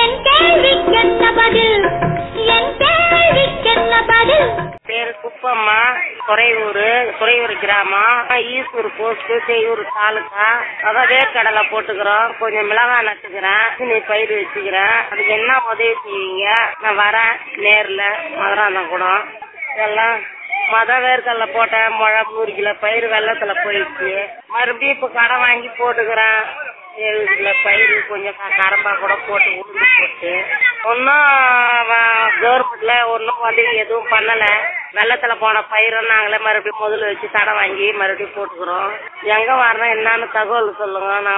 என் கேள்விக்கென்ன பதில் என் கேள்விக்கென்ன பதில் பேரு குப்பம்மா துறையூர் துறையூர் கிராமம் ஈசூர் போஸ்ட் செய்யூர் தாலுக்கா அதான் வேர்க்கடலை போட்டுக்கிறோம் கொஞ்சம் மிளகாய் நட்டுக்கிறேன் நீ பயிர் வச்சுக்கிறேன் அதுக்கு என்ன உதவி செய்வீங்க நான் வரேன் நேர்ல மதுராந்தம் கூட எல்லாம் மொத வேர்க்கடலை போட்டேன் முழம் நூறு கிலோ பயிர் வெள்ளத்துல போயிடுச்சு மறுபடியும் இப்ப கடன் வாங்கி போட்டுக்கிறேன் ஏழு கிலோ பயிர் கொஞ்சம் க- கரம்பா கூட போட்டு உளுந்து போட்டு ஒன்றும் கவர்மெண்ட்ல ஒன்றும் உதவி எதுவும் பண்ணல வெள்ளத்துல போன பயிரும் நாங்களே மறுபடியும் முதல்ல வச்சு தடை வாங்கி மறுபடியும் போட்டுக்கிறோம் எங்க வரணும் என்னன்னு தகவல் சொல்லுங்க நான்